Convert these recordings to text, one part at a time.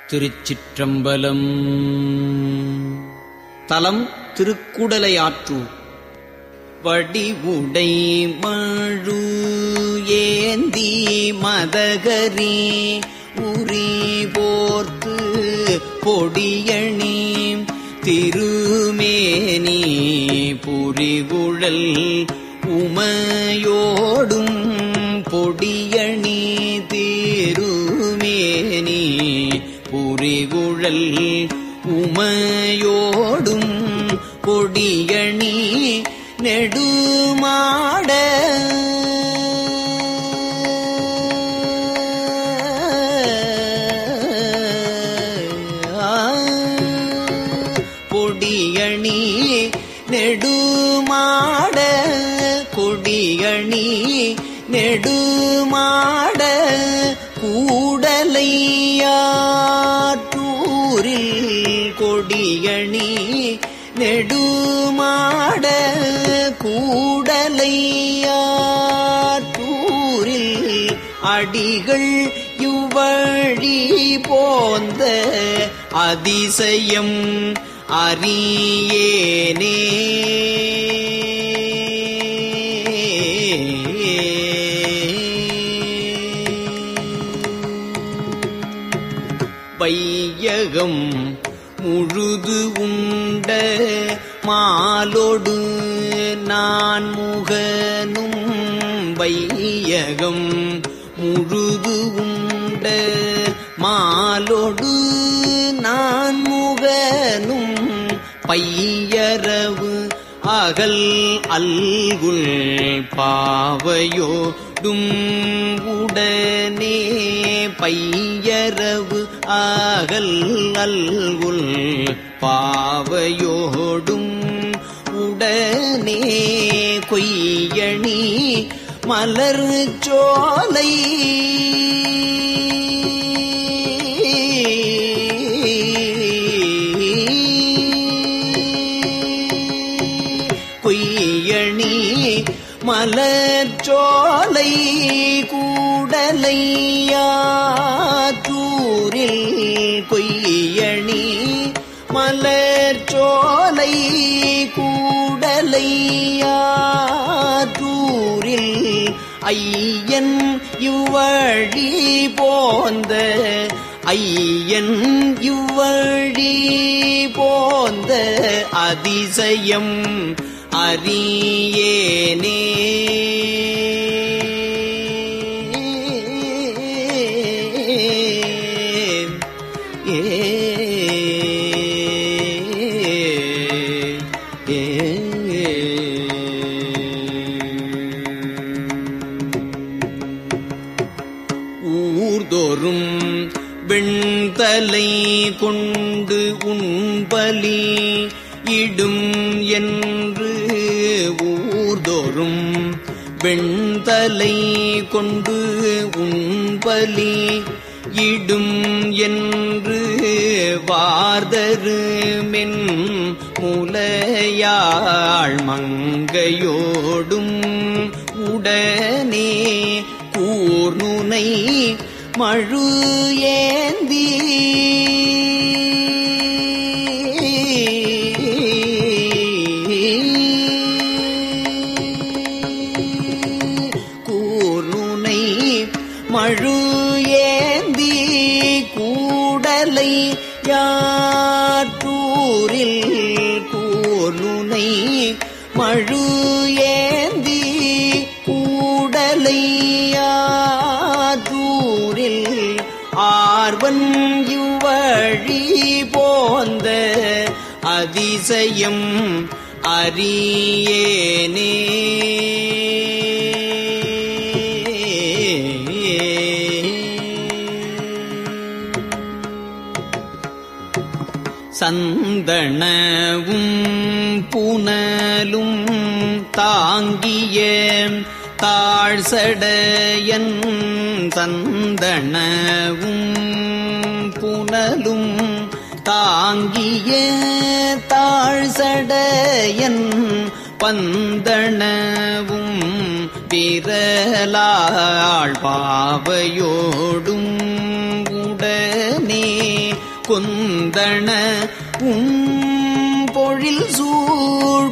திருச்சிற்றம்பலம் தலம் திருக்குடலையாற்றூர் வடிவுடை மழு ஏந்தி மதகரி உரி போர்த்து பொடியணி திருமேனி புரிகுழல் உமையோடும் பொடியணி திருமேனி புரிகுழல் உமையோடும் பொடியணி நெடுமாட பொடியணி நெடுமாட கொடியணி நெடுமாட கூடலையாற்றூரில் கொடியணி நெடுமாட கூடலையாற்றூரில் அடிகள் யுவழி போந்த அதிசயம் அறியேனே வையகம் முழுது உண்ட மாலொடு நான் முகனும் வையகம் முழுது உண்ட மாலொடு நான் முகனும் பையரவு அகல் அல்குல் பாவையோடும் உடனே பையரவு அகல் அல்குல் பாவையோடும் உடனே கொய்யணி மலர் சோலை கொய்யணி மலர்ச்சோலை கூடலையாற்றூரில் கொய்யணி மலர்ச்சோலை கூடலையாற்றூரில் ஐயன் யுவழி போந்த ஐயன் யுவழி போந்த அதிசயம் அறியேனே ஊர்தோறும் வெண்தலை கொண்டு உண்பலி இடும் என்று ஊர்தோறும் வெண்தலை கொண்டு உண்பலி இடும் என்று வார்தரு மென் முலையாள் மங்கையோடும் உடனே கூர்நுனை மழு ஏந்தி கூர்நுனை மழு ஏந்தி கூடலை யாற்றூரில் கூர்நுனை மழு ஏந்தி கூடலை யாற்றூரில் ஆர்வன் யுவழி போந்த அதிசயம் அறியேனே சந்தனவும் புனலும் தாங்கிய தாழ்சடையன் சந்தனவும் புனலும் தாங்கிய தாழ்சடையன் பந்தனவும் விரலாள் பாவையோடும் உடனே கொந்தன உம் பொழில் சூழ்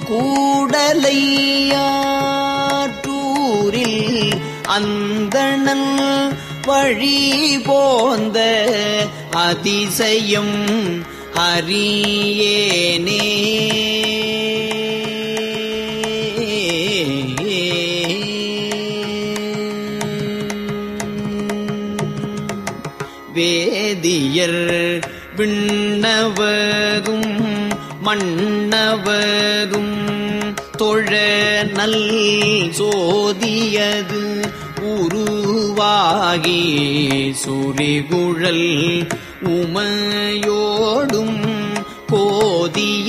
கூடலையாற்றூரில் அந்தணன் வழி போந்த அதிசயம் அறியேனே வேதியர் விண்ணவரும் மன்னவரும் தொழ நல் சோதியது உருவாகி சுரிகுழல் உமையோடும் கோதிய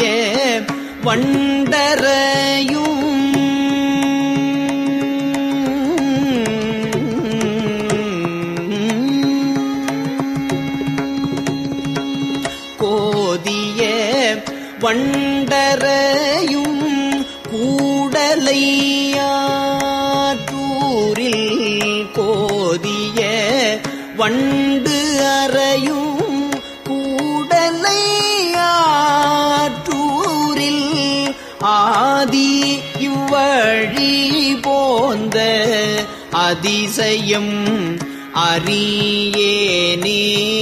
வண்டரையும் கோதிய வண்டரையும் கூடலையாற்றூரில் கோதிய வண்டு அறையும் கூடலையாற்றூரில் ஆதி இவ்வழி போந்த அதிசயம் அறியேனே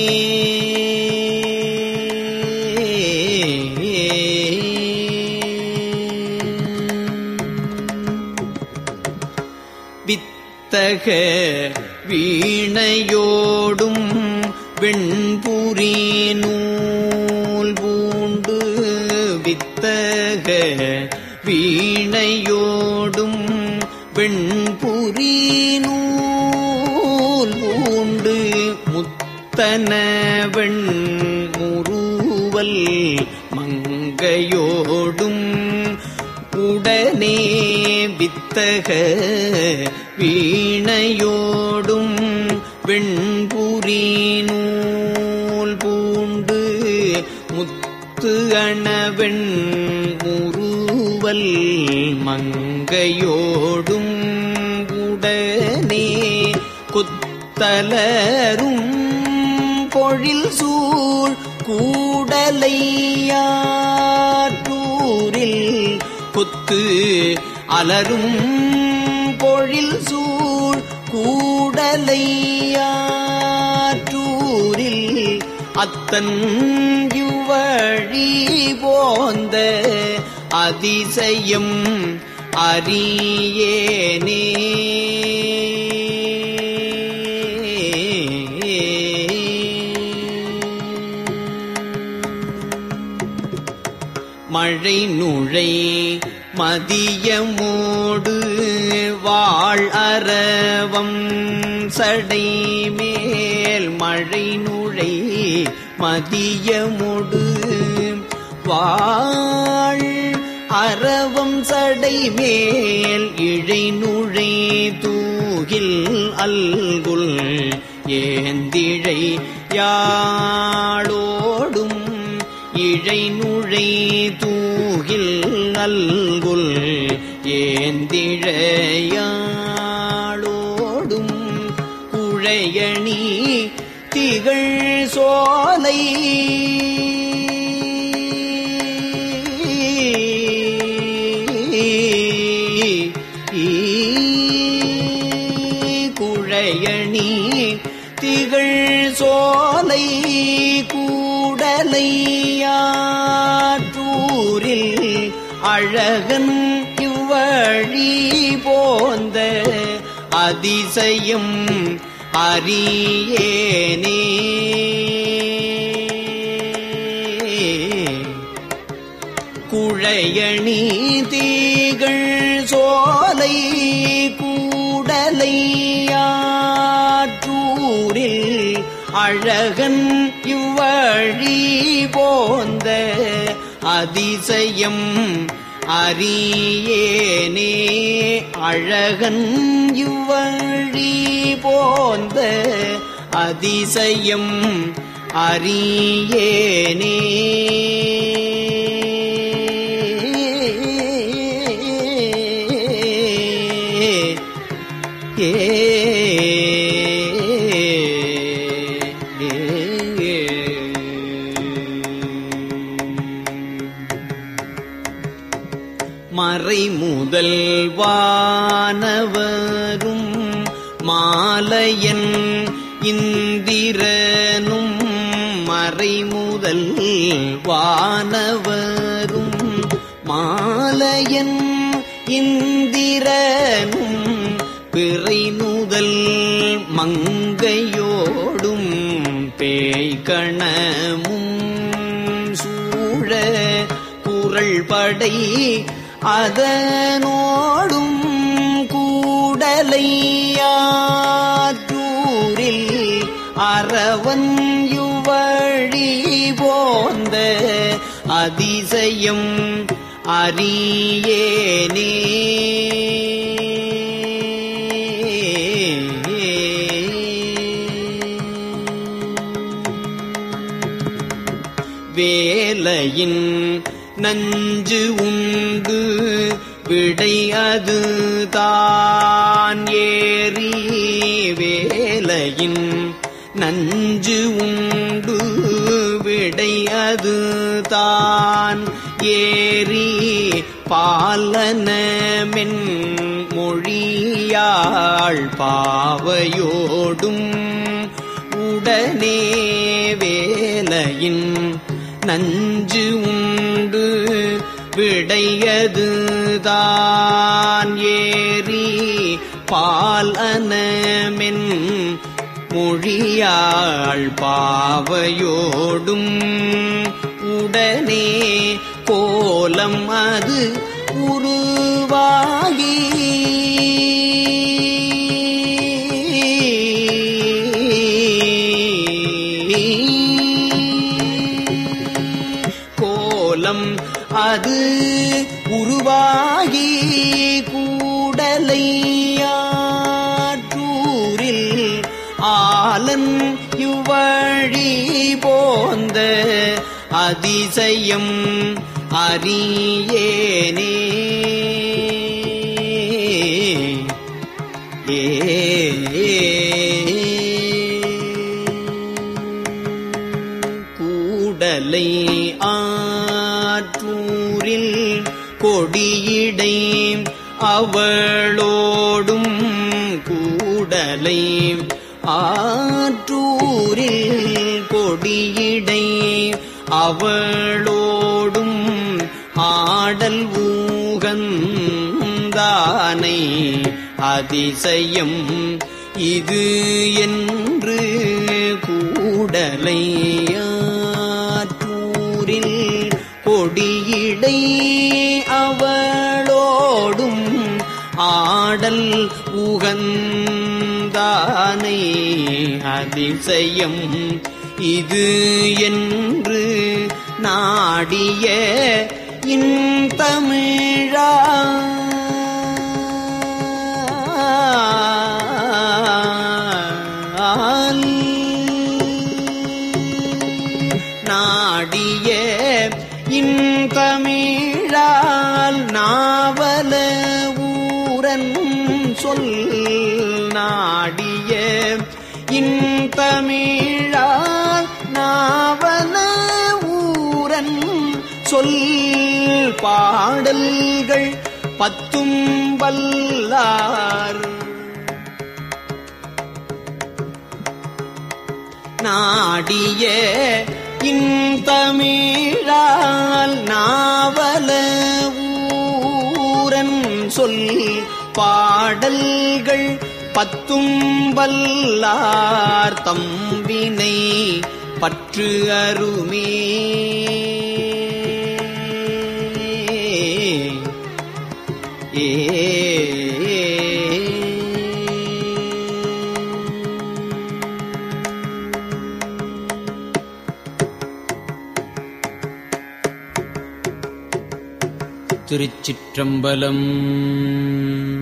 வித்தக வீணையோடும் வெண்புரி நூல் பூண்டு வித்தக வீணையோடும் வெண்புரி நூல் பூண்டு முத்தன வெண்முறுவல் மங்கையோடும் உடனே வித்தக வீணையோடும் வெண்புரி நூல் பூண்டு முத்து அணவெண் முறுவல் மங்கையோடும் உடனே குத்தலரும் பொழில் சூழ் கூடலையாற்றூரில் குத்து அலரும் பொழில் சூழ் கூடலையாற்றூரில் அத்தன் இவ்வழி போந்த அதிசயம் அறியேனே மழை நுழை மதியமோடு வாழ் அரவம் சடை மேல் மழை நுழை மதியமோடு வாழ் அரவம் சடை மேல் இழை நுழை தூகில் அல்குல் ஏந்திழை யாழோடும் இழை நுழை தூகில் நல்குல் ஏந்திழையாளோடும் குழையணி திகழ் சோலை குழையணி திகழ் சோலை கூடலையாற்றூரில் அழகன் இவ்வழி போந்த அதிசயம் அறியேனே குழையணி தீகள் சோலை கூடலையாற்றூரில் அழகன் இவ்வழி போந்த அதிசயம் அறியேனே அழகன் இவ்வழி போந்த அதிசயம் அறியேனே ஏ முதல் வானவரும் மாலையன் இந்திரனும் மறைமுதல் வானவரும் மாலையன் இந்திரனும் பிறை முதல் மங்கையோடும் பேய்கணமும் சூழ குரல் படை அதனோடும் கூடலையாற்றூரில் அறவன் யுவழி போந்த அதிசயம் அறியேனே வேலையின் நஞ்சு உண்டு விடை அது தான் ஏறி வேலையின் நஞ்சு உண்டு விடை அது தான் ஏறி பாலனமென் மொழியாள் பாவையோடும் உடனே வேலையின் நஞ்சு உண்டு விடையது தான் ஏறி பால் அனமென் மொழியாள் பாவையோடும் உடனே கோலம் அது உருவாகி கோலம் அது உருவாகி கூடலையாற்றூரில் ஆலன் யுவழி போந்த அதிசயம் அறியேனே கூடலை ஆற்றூரில் கொடியிடை அவளோடும் கூடலை ஆற்றூரில் கொடியிடை அவளோடும் ஆடல் ஊகந்தானை அதிசயம் இது என்று கூடலையாற்றூரில் கொடியிடை அவளோடும் ஆடல் உகந்தானை அதிசயம் இது என்று நாடிய இன்தமிழா நாடிய இன்தமிழால் நாவல ஊரன் சொல் நாடிய இன்தமிழால் நாவல ஊரன் சொல் பாடல்கள் பத்தும் வல்லார் நாடிய இன்தமிழால் நாவல ஊரன் சொல் பாடல்கள் பத்தும் வல்லார் தம்பினை பற்று அருமே திருச்சிற்றம்பலம்